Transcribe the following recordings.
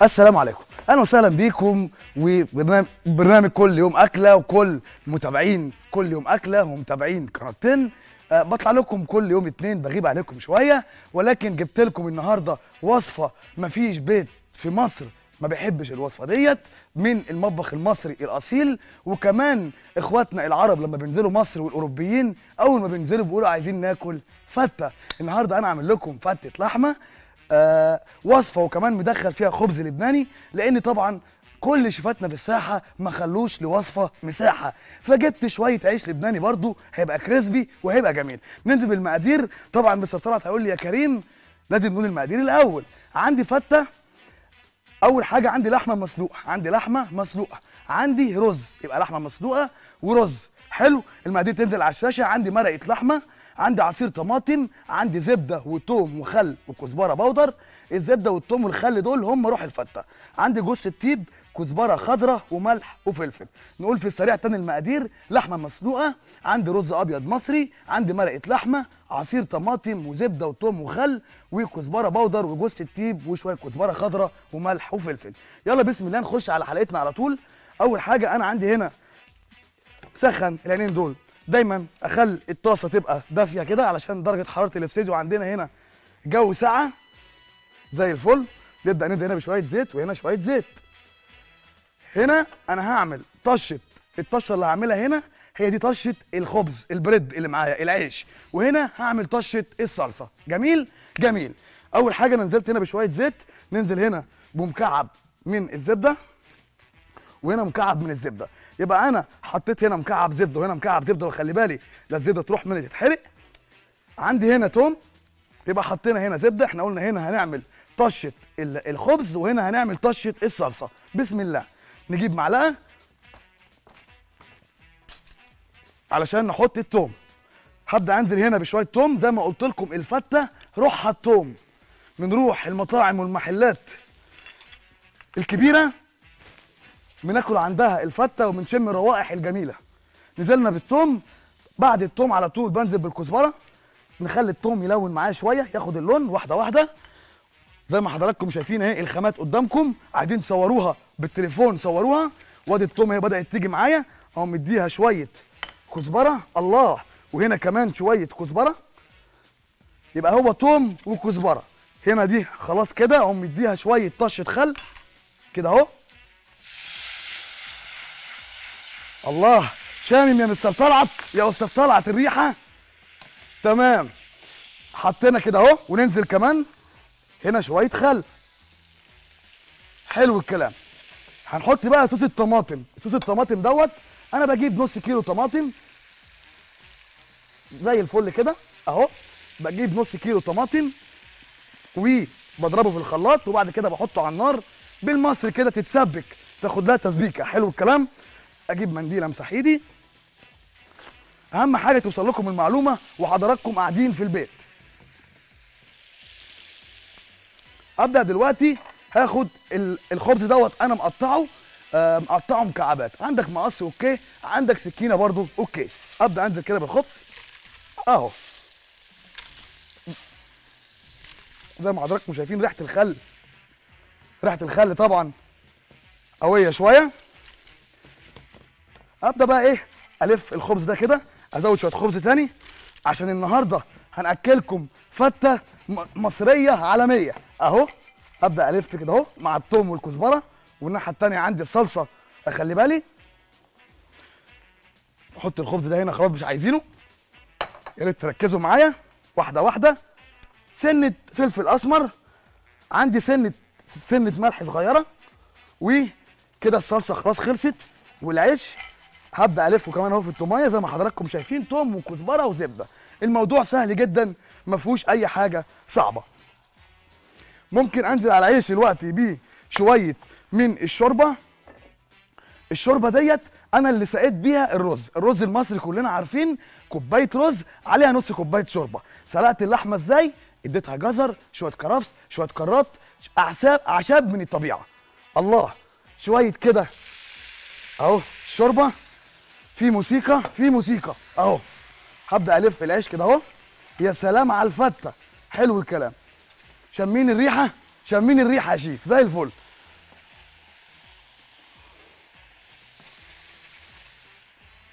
السلام عليكم اهلا وسهلا بيكم وبرنامج برنامج كل يوم اكله وكل متابعين كل يوم اكله ومتابعين قناتين أه بطلع لكم كل يوم اتنين بغيب عليكم شويه ولكن جبت لكم النهارده وصفه مفيش بيت في مصر ما بيحبش الوصفه ديت من المطبخ المصري الاصيل وكمان اخواتنا العرب لما بينزلوا مصر والاوروبيين اول ما بينزلوا بيقولوا عايزين ناكل فته النهارده انا عامل لكم فته لحمه آه وصفه وكمان مدخل فيها خبز لبناني لان طبعا كل شيفاتنا في الساحه ما خلوش لوصفه مساحه فجبت شويه عيش لبناني برضو هيبقى كريسبي وهيبقى جميل ننزل بالمقادير طبعا مستر طلعت هيقول لي يا كريم لازم نقول المقادير الاول عندي فته اول حاجه عندي لحمه مسلوقه عندي لحمه مسلوقه عندي رز يبقى لحمه مسلوقه ورز حلو المقادير تنزل على الشاشه عندي مرقه لحمه عندي عصير طماطم عندي زبده وتوم وخل وكزبره بودر الزبده والثوم والخل دول هم روح الفته عندي جوز الطيب كزبره خضراء وملح وفلفل نقول في السريع تاني المقادير لحمه مسلوقه عندي رز ابيض مصري عندي مرقه لحمه عصير طماطم وزبده وثوم وخل وكزبره بودر وجوز الطيب وشويه كزبره خضراء وملح وفلفل يلا بسم الله نخش على حلقتنا على طول اول حاجه انا عندي هنا سخن العينين دول دايما اخلي الطاسه تبقى دافيه كده علشان درجه حراره الاستديو عندنا هنا جو ساقعه زي الفل نبدا ننزل هنا بشويه زيت وهنا شويه زيت هنا انا هعمل طشه الطشه اللي هعملها هنا هي دي طشه الخبز البريد اللي معايا العيش وهنا هعمل طشه الصلصه جميل جميل اول حاجه انا نزلت هنا بشويه زيت ننزل هنا بمكعب من الزبده وهنا مكعب من الزبده يبقى انا حطيت هنا مكعب زبده وهنا مكعب زبده وخلي بالي لا الزبده تروح مني تتحرق عندي هنا توم يبقى حطينا هنا زبده احنا قلنا هنا هنعمل طشه ال- الخبز وهنا هنعمل طشه الصلصه بسم الله نجيب معلقه علشان نحط التوم هبدا انزل هنا بشويه توم زي ما قلت لكم الفته روحها التوم بنروح المطاعم والمحلات الكبيره بناكل عندها الفته وبنشم الروائح الجميله نزلنا بالثوم بعد الثوم على طول بنزل بالكزبره نخلي الثوم يلون معايا شويه ياخد اللون واحده واحده زي ما حضراتكم شايفين اهي الخامات قدامكم عايزين تصوروها بالتليفون صوروها وادي الثوم اهي بدات تيجي معايا اهو مديها شويه كزبره الله وهنا كمان شويه كزبره يبقى هو توم وكزبره هنا دي خلاص كده اقوم مديها شويه طشه خل كده اهو الله شامم يا مستر طلعت يا استاذ طلعت الريحه تمام حطينا كده اهو وننزل كمان هنا شويه خل حلو الكلام هنحط بقى صوص الطماطم صوص الطماطم دوت انا بجيب نص كيلو طماطم زي الفل كده اهو بجيب نص كيلو طماطم وبضربه في الخلاط وبعد كده بحطه على النار بالمصري كده تتسبك تاخد لها تسبيكه حلو الكلام اجيب منديل امسح ايدي اهم حاجه توصل لكم المعلومه وحضراتكم قاعدين في البيت ابدا دلوقتي هاخد ال- الخبز دوت انا مقطعه آه، مقطعه مكعبات عندك مقص اوكي عندك سكينه برضو اوكي ابدا انزل كده بالخبز اهو زي ما حضراتكم شايفين ريحه الخل ريحه الخل طبعا قويه شويه ابدا بقى ايه الف الخبز ده كده ازود شويه خبز تاني عشان النهارده هناكلكم فته م- مصريه عالميه اهو ابدا الف كده اهو مع الثوم والكزبره والناحيه التانيه عندي الصلصه اخلي بالي احط الخبز ده هنا خلاص مش عايزينه يا ريت تركزوا معايا واحده واحده سنه فلفل اسمر عندي سنه سنه ملح صغيره وكده الصلصه خلاص خلصت والعيش هبدا الفه كمان اهو في التوميه زي ما حضراتكم شايفين توم وكزبره وزبده الموضوع سهل جدا ما فيهوش اي حاجه صعبه ممكن انزل على العيش دلوقتي بشويه من الشوربه الشوربه ديت انا اللي سقيت بيها الرز الرز المصري كلنا عارفين كوبايه رز عليها نص كوبايه شوربه سلقت اللحمه ازاي اديتها جزر شويه كرفس شويه كرات اعشاب اعشاب من الطبيعه الله شويه كده اهو الشوربه في موسيقى في موسيقى اهو هبدا الف العيش كده اهو يا سلام على الفته حلو الكلام شامين الريحه شامين الريحه يا شيف زي الفل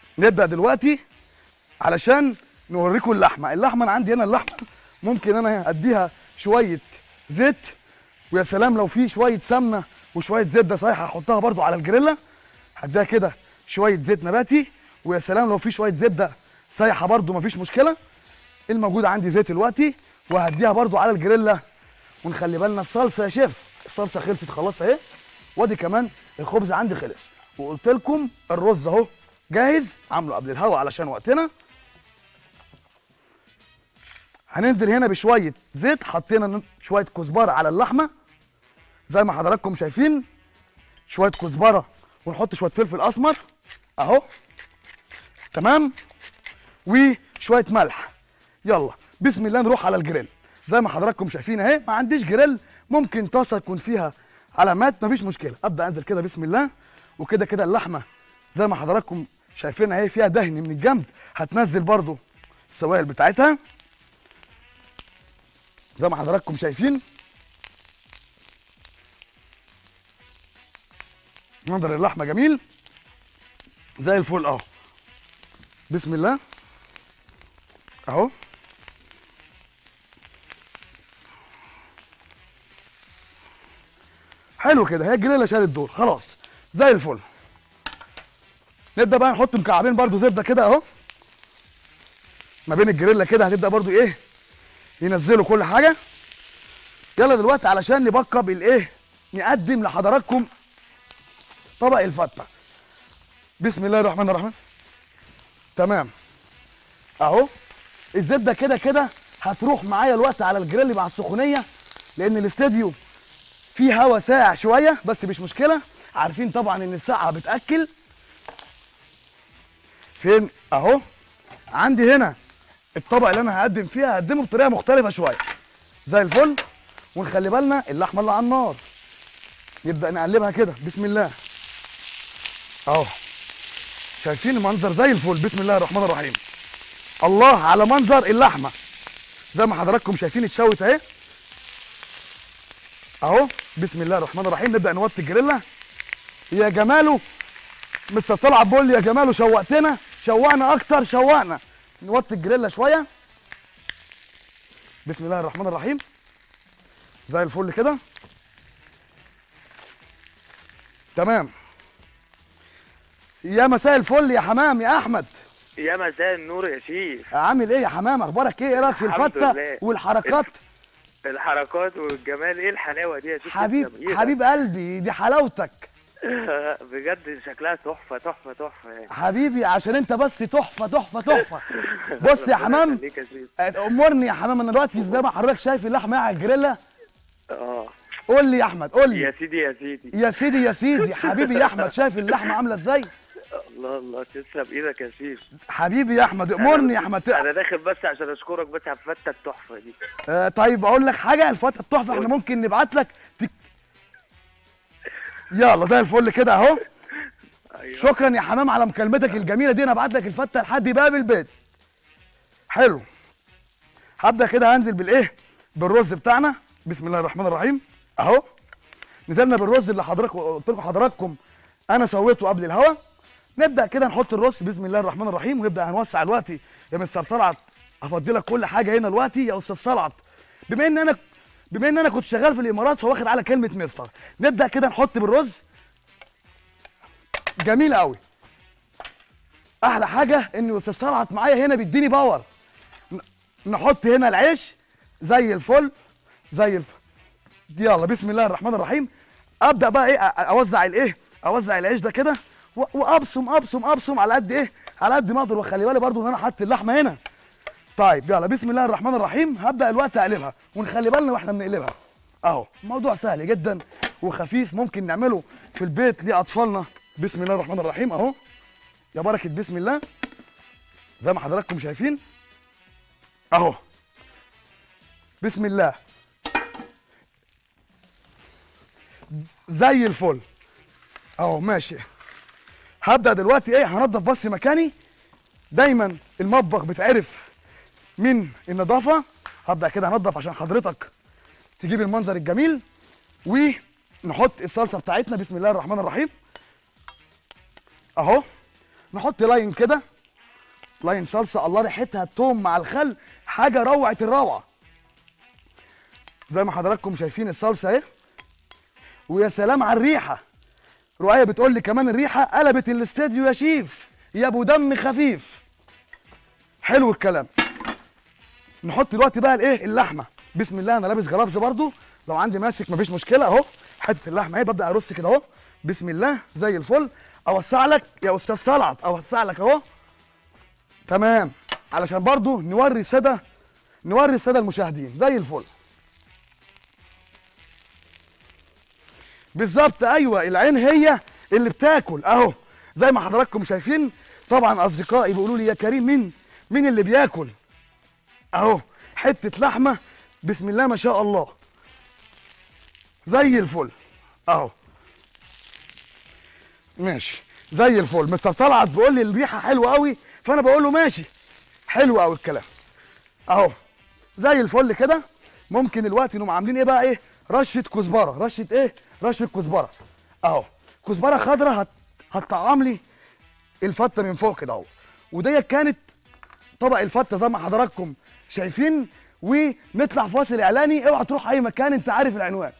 نبدا دلوقتي علشان نوريكم اللحمه اللحمه انا عندي هنا اللحمه ممكن انا اديها شويه زيت ويا سلام لو في شويه سمنه وشويه زبده صحيحه هحطها برضو على الجريلا هديها كده شويه زيت نباتي ويا سلام لو في شويه زبده سايحه برضو مفيش مشكله الموجود عندي زيت دلوقتي وهديها برضو على الجريلا ونخلي بالنا الصلصه يا شيف الصلصه خلصت خلاص اهي وادي كمان الخبز عندي خلص وقلت لكم الرز اهو جاهز عامله قبل الهوا علشان وقتنا هننزل هنا بشويه زيت حطينا شويه كزبره على اللحمه زي ما حضراتكم شايفين شويه كزبره ونحط شويه فلفل اسمر اهو تمام وشويه ملح يلا بسم الله نروح على الجريل زي ما حضراتكم شايفين اهي ما عنديش جريل ممكن طاسه يكون فيها علامات مفيش مشكله ابدا انزل كده بسم الله وكده كده اللحمه زي ما حضراتكم شايفينها اهي فيها دهن من الجنب هتنزل برضو السوائل بتاعتها زي ما حضراتكم شايفين منظر اللحمه جميل زي الفل اهو بسم الله اهو حلو كده هي الجريلا شالت دول خلاص زي الفل نبدا بقى نحط مكعبين برضو زبده كده اهو ما بين الجريلا كده هتبدا برضو ايه ينزلوا كل حاجه يلا دلوقتي علشان نبقى الايه نقدم لحضراتكم طبق الفته بسم الله الرحمن الرحيم تمام اهو الزبده كده كده هتروح معايا الوقت على الجريل مع السخونيه لان الاستديو فيه هوا ساقع شويه بس مش مشكله عارفين طبعا ان الساقعه بتاكل فين اهو عندي هنا الطبق اللي انا هقدم فيها هقدمه بطريقه مختلفه شويه زي الفل ونخلي بالنا اللحمه اللي على النار نبدا نقلبها كده بسم الله اهو شايفين المنظر زي الفل بسم الله الرحمن الرحيم الله على منظر اللحمه زي ما حضراتكم شايفين اتشوت اهي اهو بسم الله الرحمن الرحيم نبدا نوطي الجريلا يا جماله مستر طلعت بيقول لي يا جماله شوقتنا شوقنا اكتر شوقنا نوطي الجريلا شويه بسم الله الرحمن الرحيم زي الفل كده تمام يا مساء الفل يا حمام يا احمد يا مساء النور يا شيف عامل ايه يا حمام اخبارك ايه ايه رايك في الحمد الفته لله. والحركات الحركات والجمال ايه الحلاوه دي يا شيف حبيب تسلم إيدك. حبيب قلبي دي حلاوتك بجد شكلها تحفه تحفه تحفه يعني حبيبي عشان انت بس تحفه تحفه تحفه بص يا ربنا حمام يخليك يا شيف. امرني يا حمام انا دلوقتي زي ما حضرتك شايف اللحمه على الجريلا اه قول لي يا احمد قول يا لي سيدي يا سيدي يا سيدي يا سيدي حبيبي يا احمد شايف اللحمه عامله ازاي الله الله تسلم ايدك يا شيف حبيبي يا احمد امرني يا احمد انا داخل بس عشان اشكرك بس على الفته التحفه دي آه طيب اقول لك حاجه الفتره التحفه احنا ممكن نبعت لك تك... يلا زي الفل كده اهو ايوه شكرا يا حمام على مكالمتك الجميله دي انا ابعت لك الفته لحد باب البيت حلو هبدا كده هنزل بالايه بالرز بتاعنا بسم الله الرحمن الرحيم اهو نزلنا بالرز اللي حضرتك قلت لكم حضراتكم انا سويته قبل الهوا نبدا كده نحط الرز بسم الله الرحمن الرحيم ونبدا هنوسع دلوقتي يا مستر طلعت افضي لك كل حاجه هنا دلوقتي يا استاذ طلعت بما ان انا بما ان انا كنت شغال في الامارات فواخد على كلمه مستر نبدا كده نحط بالرز جميل قوي احلى حاجه ان استاذ طلعت معايا هنا بيديني باور ن- نحط هنا العيش زي الفل زي الفل يلا بسم الله الرحمن الرحيم ابدا بقى ايه أ- اوزع الايه اوزع العيش ده كده و- وابصم ابصم ابصم على قد ايه على قد ما اقدر وخلي بالي برضو ان انا حاطط اللحمه هنا طيب يلا بسم الله الرحمن الرحيم هبدا الوقت اقلبها ونخلي بالنا واحنا بنقلبها اهو موضوع سهل جدا وخفيف ممكن نعمله في البيت لاطفالنا بسم الله الرحمن الرحيم اهو يا بركه بسم الله زي ما حضراتكم شايفين اهو بسم الله زي الفل اهو ماشي هبدا دلوقتي ايه هنضف بس مكاني دايما المطبخ بتعرف من النظافه هبدا كده انضف عشان حضرتك تجيب المنظر الجميل ونحط الصلصه بتاعتنا بسم الله الرحمن الرحيم اهو نحط لاين كده لاين صلصه الله ريحتها التوم مع الخل حاجه روعه الروعه زي ما حضراتكم شايفين الصلصه اهي ويا سلام على الريحه رؤية بتقول لي كمان الريحه قلبت الاستوديو يا شيف يا ابو دم خفيف حلو الكلام نحط دلوقتي بقى الايه اللحمه بسم الله انا لابس جلافز برضو لو عندي ماسك مفيش مشكله اهو حته اللحمه اهي ببدا ارص كده اهو بسم الله زي الفل اوسع لك يا استاذ طلعت اوسع لك اهو تمام علشان برضو نوري الساده نوري الساده المشاهدين زي الفل بالظبط ايوه العين هي اللي بتاكل اهو زي ما حضراتكم شايفين طبعا اصدقائي بيقولوا لي يا كريم مين مين اللي بياكل اهو حته لحمه بسم الله ما شاء الله زي الفل اهو ماشي زي الفل مستر طلعت بيقول لي الريحه حلوه قوي فانا بقول له ماشي حلو قوي الكلام اهو زي الفل كده ممكن دلوقتي نقوم عاملين ايه بقى ايه رشه كزبره رشه ايه رشه كزبره اهو كزبره خضراء هت... هتطعم لي الفته من فوق كده اهو وديت كانت طبق الفته زي ما حضراتكم شايفين ونطلع فاصل اعلاني اوعى تروح اي مكان انت عارف العنوان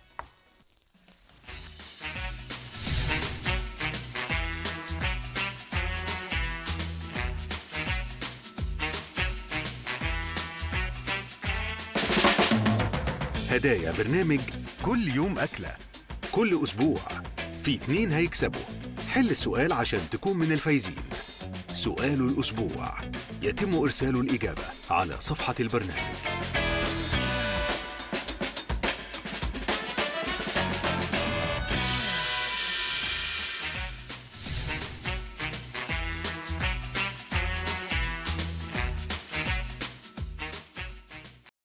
هدايا برنامج كل يوم أكلة كل أسبوع في اتنين هيكسبوا حل السؤال عشان تكون من الفايزين سؤال الأسبوع يتم إرسال الإجابة على صفحة البرنامج